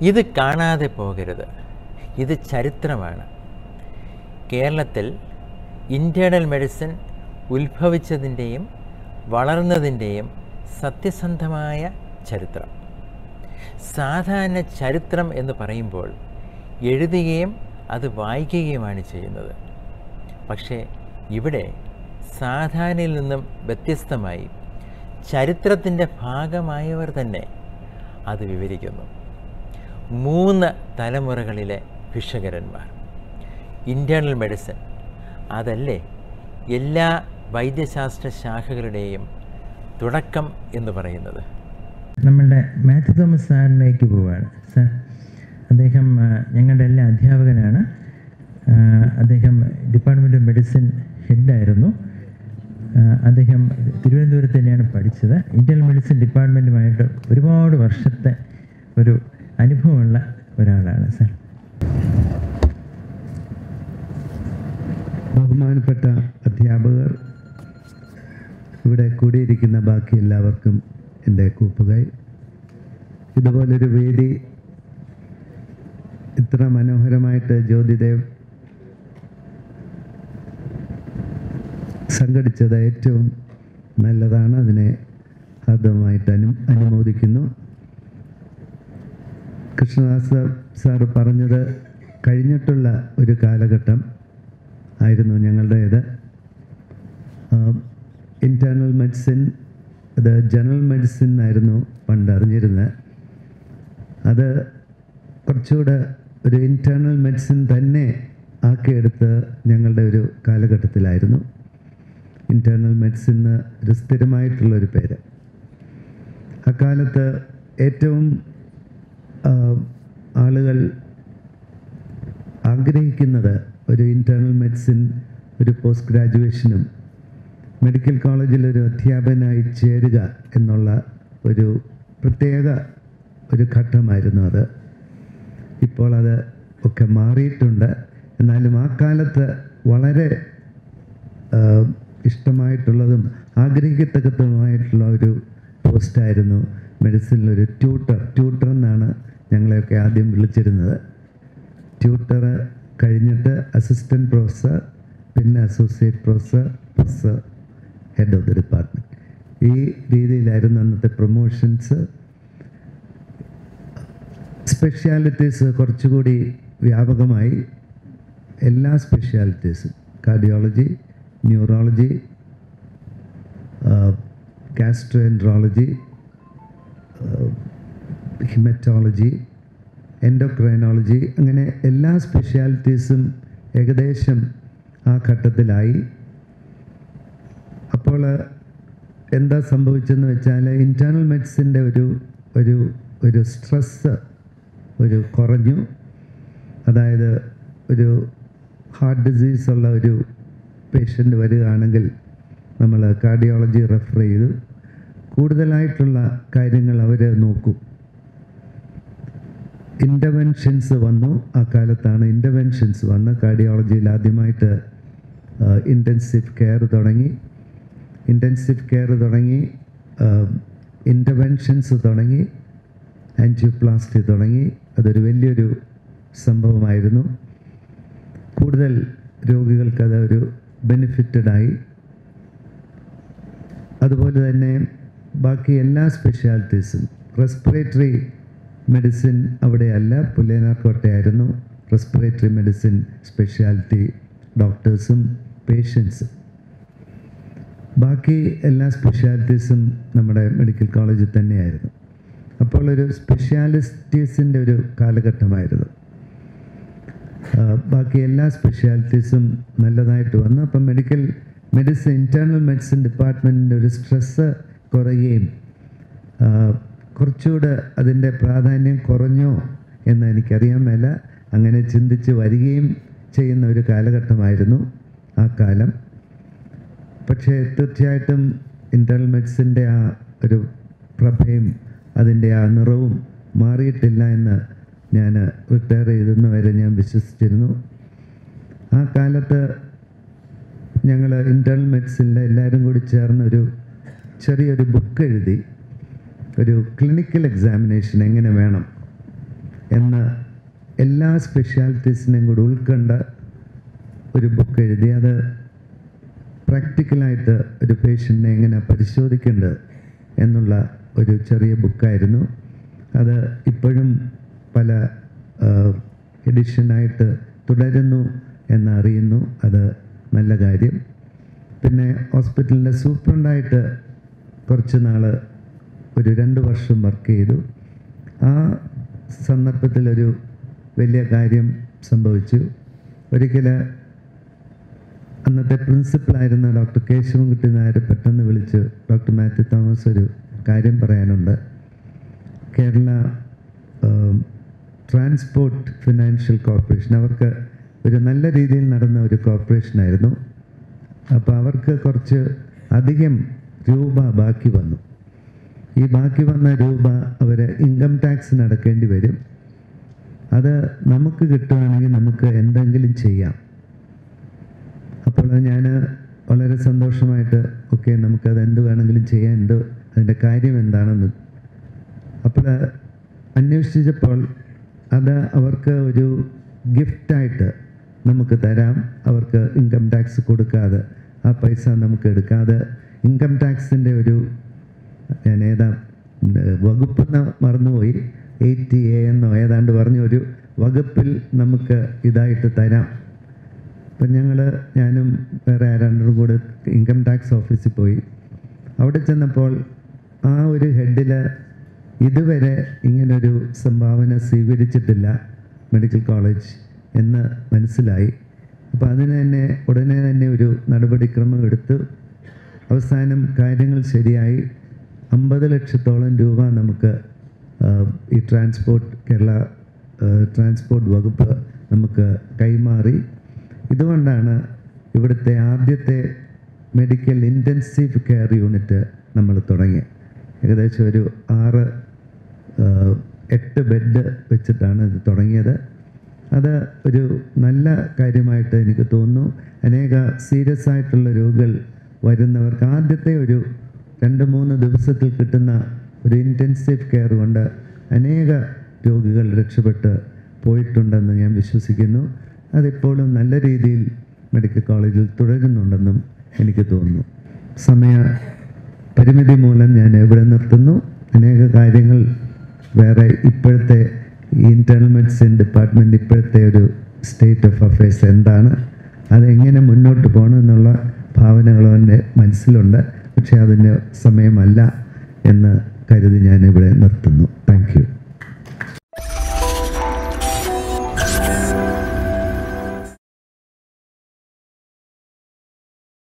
ഇത് കാണാതെ പോകരുത് ഇത് ചരിത്രമാണ് കേരളത്തിൽ ഇൻറ്റേർണൽ മെഡിസിൻ ഉത്ഭവിച്ചതിൻ്റെയും വളർന്നതിൻ്റെയും സത്യസന്ധമായ ചരിത്രം സാധാരണ ചരിത്രം എന്ന് പറയുമ്പോൾ എഴുതുകയും അത് വായിക്കുകയുമാണ് ചെയ്യുന്നത് പക്ഷേ ഇവിടെ സാധാരണയിൽ നിന്നും വ്യത്യസ്തമായി ചരിത്രത്തിൻ്റെ ഭാഗമായവർ തന്നെ അത് വിവരിക്കുന്നു മൂന്ന് തലമുറകളിലെ ഭിഷകരന്മാർ ഇൻറ്റേർണൽ മെഡിസിൻ അതല്ലേ എല്ലാ വൈദ്യശാസ്ത്ര ശാഖകളുടെയും തുടക്കം എന്ന് പറയുന്നത് നമ്മളുടെ മാത്യു തോമസ് സാറിലേക്ക് പോവുകയാണ് സാർ അദ്ദേഹം ആ, ഞങ്ങളുടെ എല്ലാ അധ്യാപകനാണ് ആ, അദ്ദേഹം ഡിപ്പാർട്ട്മെൻറ്റ് ഓഫ് മെഡിസിൻ ഹെഡായിരുന്നു ആ, അദ്ദേഹം തിരുവനന്തപുരത്ത് തന്നെയാണ് പഠിച്ചത് ഇന്ത്യൻ മെഡിസിൻ ഡിപ്പാർട്ട്മെൻറ്റുമായിട്ട് ഒരുപാട് വർഷത്തെ ഒരു അനുഭവമുള്ള ഒരാളാണ് സാർ ബഹുമാനപ്പെട്ട അധ്യാപകർ ഇവിടെ കൂടിയിരിക്കുന്ന ബാക്കി എല്ലാവർക്കും എൻ്റെ കൂപ്പുകൈ ഇതുപോലൊരു വേദി ഇത്ര മനോഹരമായിട്ട് ജ്യോതിദേവ് സംഘടിച്ചത് ഏറ്റവും നല്ലതാണ് അതിനെ ഹാർദവമായിട്ട് അനു അനുമോദിക്കുന്നു കൃഷ്ണദാസ് സാറ് പറഞ്ഞത് കഴിഞ്ഞിട്ടുള്ള ഒരു കാലഘട്ടം ആയിരുന്നു ഞങ്ങളുടേത് ഇൻറ്റേർണൽ മെഡിസിൻ അത് ജനറൽ മെഡിസിൻ ആയിരുന്നു പണ്ട് അറിഞ്ഞിരുന്നത് അത് കുറച്ചുകൂടെ ഒരു ഇൻറ്റേർണൽ മെഡിസിൻ തന്നെ ആക്കിയെടുത്ത് ഞങ്ങളുടെ ഒരു കാലഘട്ടത്തിലായിരുന്നു ഇൻറ്റേർണൽ മെഡിസിൻ ഒരു സ്ഥിരമായിട്ടുള്ളൊരു പേര് അക്കാലത്ത് ഏറ്റവും ആ, ആളുകൾ ആഗ്രഹിക്കുന്നത് ഒരു ഇൻറ്റേർണൽ മെഡിസിൻ ഒരു പോസ്റ്റ് ഗ്രാജുവേഷനും മെഡിക്കൽ കോളേജിൽ ഒരു അധ്യാപകനായി ചേരുക എന്നുള്ള ഒരു പ്രത്യേക ഒരു ഘട്ടമായിരുന്നു അത് ഇപ്പോൾ അത് ഒക്കെ മാറിയിട്ടുണ്ട് എന്നാലും ആ കാലത്ത് വളരെ ആ, ഇഷ്ടമായിട്ടുള്ളതും ആഗ്രഹിക്കത്തക്കതുമായിട്ടുള്ള ഒരു പോസ്റ്റായിരുന്നു മെഡിസിനിലൊരു ട്യൂട്ടർ ട്യൂട്ടർ എന്നാണ് ഞങ്ങളെയൊക്കെ ആദ്യം വിളിച്ചിരുന്നത് ട്യൂട്ടർ കഴിഞ്ഞിട്ട് അസിസ്റ്റൻറ്റ് പ്രൊഫസർ പിന്നെ associate professor professor head of the department ഈ രീതിയിലായിരുന്നു അന്നത്തെ പ്രൊമോഷൻസ് സ്പെഷ്യാലിറ്റീസ് കുറച്ചുകൂടി വ്യാപകമായി എല്ലാ സ്പെഷ്യാലിറ്റീസും cardiology neurology gastroenterology haematology endocrinology അങ്ങനെ എല്ലാ സ്പെഷ്യാലിറ്റീസും ഏകദേശം ആ ഘട്ടത്തിലായി അപ്പോൾ എന്താ സംഭവിച്ചെന്ന് വെച്ചാൽ ഇൻറ്റേർണൽ മെഡിസിൻ്റെ ഒരു ഒരു ഒരു സ്ട്രെസ്സ് ഒരു കുറഞ്ഞു അതായത് ഒരു ഹാർട്ട് ഡിസീസ് ഉള്ള ഒരു പേഷ്യൻ്റ് വരികയാണെങ്കിൽ നമ്മൾ കാർഡിയോളജി റെഫർ ചെയ്തു കൂടുതലായിട്ടുള്ള കാര്യങ്ങൾ അവർ നോക്കും ഇൻ്റർവെൻഷൻസ് വന്നു ആ കാലത്താണ് ഇൻ്റർവെൻഷൻസ് വന്ന് കാർഡിയോളജിയിൽ ആദ്യമായിട്ട് ഇൻറ്റൻസീവ് കെയർ തുടങ്ങി ഇൻറ്റൻസീവ് കെയർ തുടങ്ങി ഇൻ്റർവെൻഷൻസ് തുടങ്ങി ആൻജിയോപ്ലാസ്റ്റി തുടങ്ങി അതൊരു വലിയൊരു സംഭവമായിരുന്നു കൂടുതൽ രോഗികൾക്ക് അത് ഒരു ബെനിഫിറ്റഡായി അതുപോലെ തന്നെ ബാക്കി എല്ലാ സ്പെഷ്യാലിറ്റീസും റെസ്പിറേറ്ററി മെഡിസിൻ അവിടെയല്ല പുല്ലേനാർക്കോട്ടയായിരുന്നു റെസ്പിറേറ്ററി മെഡിസിൻ സ്പെഷ്യാലിറ്റി ഡോക്ടേഴ്സും പേഷ്യൻസും ബാക്കി എല്ലാ സ്പെഷ്യാലിറ്റീസും നമ്മുടെ മെഡിക്കൽ കോളേജിൽ തന്നെയായിരുന്നു അപ്പോൾ ഒരു സ്പെഷ്യാലിറ്റീസിൻ്റെ ഒരു കാലഘട്ടമായിരുന്നു ആ, ബാക്കി എല്ലാ സ്പെഷ്യാലിറ്റീസും നല്ലതായിട്ട് വന്നു അപ്പം മെഡിക്കൽ മെഡിസിൻ ഇൻറ്റേർണൽ മെഡിസിൻ ഡിപ്പാർട്ട്മെൻറ്റിൻ്റെ ഒരു സ്ട്രെസ്സ് കുറയുകയും ആ, കുറച്ചുകൂടെ അതിൻ്റെ പ്രാധാന്യം കുറഞ്ഞോ എന്ന് എനിക്കറിയാൻ മേല അങ്ങനെ ചിന്തിച്ച് വരികയും ചെയ്യുന്ന ഒരു കാലഘട്ടമായിരുന്നു ആ കാലം പക്ഷേ തീർച്ചയായിട്ടും ഇൻറ്റേർണൽ മെഡിസിൻ്റെ ആ ഒരു പ്രഭയും അതിൻ്റെ ആ നിറവും മാറിയിട്ടില്ല എന്ന് ഞാൻ റിട്ടയർ ചെയ്തെന്ന് വരെ ഞാൻ വിശ്വസിച്ചിരുന്നു ആ കാലത്ത് ഞങ്ങൾ ഇൻറ്റേർണൽ മെഡിസിനിൽ എല്ലാവരും കൂടി ചേർന്ന് ഒരു ചെറിയൊരു ബുക്ക് എഴുതി ഒരു ക്ലിനിക്കൽ എക്സാമിനേഷൻ എങ്ങനെ വേണം എന്ന എല്ലാ സ്പെഷ്യാലിറ്റീസിനെയും കൂടി ഉൾക്കൊണ്ട ഒരു ബുക്ക് എഴുതി അത് പ്രാക്ടിക്കലായിട്ട് ഒരു പേഷ്യൻറ്റിനെ എങ്ങനെ പരിശോധിക്കേണ്ടത് എന്നുള്ള ഒരു ചെറിയ ബുക്കായിരുന്നു അത് ഇപ്പോഴും പല എഡിഷനായിട്ട് തുടരുന്നു എന്നറിയുന്നു അത് നല്ല കാര്യം പിന്നെ ഹോസ്പിറ്റലിൻ്റെ സൂപ്രണ്ടായിട്ട് കുറച്ച് നാൾ ഒരു രണ്ട് വർഷം വർക്ക് ചെയ്തു ആ സന്ദർഭത്തിലൊരു വലിയ കാര്യം സംഭവിച്ചു ഒരിക്കൽ അന്നത്തെ പ്രിൻസിപ്പളായിരുന്ന ഡോക്ടർ കേശവൻകുട്ടി നായർ പെട്ടെന്ന് വിളിച്ച് ഡോക്ടർ മാത്യു തോമസ് ഒരു കാര്യം പറയാനുണ്ട് കേരള ട്രാൻസ്പോർട്ട് ഫിനാൻഷ്യൽ കോർപ്പറേഷൻ അവർക്ക് ഒരു നല്ല രീതിയിൽ നടന്ന ഒരു കോർപ്പറേഷനായിരുന്നു അപ്പോൾ അവർക്ക് കുറച്ച് അധികം രൂപ ബാക്കി വന്നു ഈ ബാക്കി വന്ന രൂപ അവർ ഇൻകം ടാക്സിന് അടക്കേണ്ടി വരും അത് നമുക്ക് കിട്ടുകയാണെങ്കിൽ നമുക്ക് എന്തെങ്കിലും ചെയ്യാം അപ്പോൾ ഞാൻ വളരെ സന്തോഷമായിട്ട് ഓക്കെ നമുക്കത് എന്ത് വേണമെങ്കിലും ചെയ്യാൻ എന്ത് അതിൻ്റെ കാര്യം എന്താണെന്ന് അപ്പോൾ അന്വേഷിച്ചപ്പോൾ അത് അവർക്ക് ഒരു ഗിഫ്റ്റായിട്ട് നമുക്ക് തരാം അവർക്ക് ഇൻകം ടാക്സ് കൊടുക്കാതെ ആ പൈസ നമുക്ക് എടുക്കാതെ ഇൻകം ടാക്സിൻ്റെ ഒരു ഞാൻ ഏതാ വകുപ്പെന്ന് മറന്നുപോയി എയ്റ്റി എ എന്നോ ഏതാണ്ട് പറഞ്ഞ ഒരു വകുപ്പിൽ നമുക്ക് ഇതായിട്ട് തരാം അപ്പം ഞങ്ങൾ ഞാനും വേറെ ആരാണ്ടും കൂടെ ഇൻകം ടാക്സ് ഓഫീസിൽ പോയി അവിടെ ചെന്നപ്പോൾ ആ ഒരു ഹെഡിൽ ഇതുവരെ ഇങ്ങനൊരു സംഭാവന സ്വീകരിച്ചിട്ടില്ല മെഡിക്കൽ കോളേജ് എന്ന് മനസ്സിലായി അപ്പോൾ അതിന് തന്നെ ഉടനെ തന്നെ ഒരു നടപടിക്രമം എടുത്തു അവസാനം കാര്യങ്ങൾ ശരിയായി അമ്പത് ലക്ഷത്തോളം രൂപ നമുക്ക് ആ, ഈ ട്രാൻസ്പോർട്ട് കേരള ആ, ട്രാൻസ്പോർട്ട് വകുപ്പ് നമുക്ക് കൈമാറി ഇതുകൊണ്ടാണ് ഇവിടുത്തെ ആദ്യത്തെ മെഡിക്കൽ ഇൻറ്റൻസീവ് കെയർ യൂണിറ്റ് നമ്മൾ തുടങ്ങി ഏകദേശം ഒരു ആറ് ആ, എട്ട് ബെഡ് വെച്ചിട്ടാണ് ഇത് തുടങ്ങിയത് അത് ഒരു നല്ല കാര്യമായിട്ട് എനിക്ക് തോന്നുന്നു അനേക സീരിയസ് ആയിട്ടുള്ള രോഗികൾ വരുന്നവർക്ക് ആദ്യത്തെ ഒരു രണ്ട് മൂന്ന് ദിവസത്തിൽ കിട്ടുന്ന ഒരു ഇൻറ്റൻസീവ് കെയർ കൊണ്ട് അനേക രോഗികൾ രക്ഷപ്പെട്ട് പോയിട്ടുണ്ടെന്ന് ഞാൻ വിശ്വസിക്കുന്നു അതിപ്പോഴും നല്ല രീതിയിൽ മെഡിക്കൽ കോളേജിൽ തുടരുന്നുണ്ടെന്നും എനിക്ക് തോന്നുന്നു സമയ പരിമിതി മൂലം ഞാൻ ഇവിടെ നിർത്തുന്നു അനേക കാര്യങ്ങൾ വേറെ ഇപ്പോഴത്തെ ഈ ഇൻറ്റേർണൽ മെഡിസിൻ ഡിപ്പാർട്ട്മെൻറ്റ് ഇപ്പോഴത്തെ ഒരു സ്റ്റേറ്റ് ഓഫ് അഫയേഴ്സ് എന്താണ് അതെങ്ങനെ മുന്നോട്ട് പോകണം എന്നുള്ള ഭാവനകൾ എൻ്റെ മനസ്സിലുണ്ട് പക്ഷേ അതിന് സമയമല്ല എന്ന് കരുതി ഞാൻ ഇവിടെ നിർത്തുന്നു താങ്ക് യു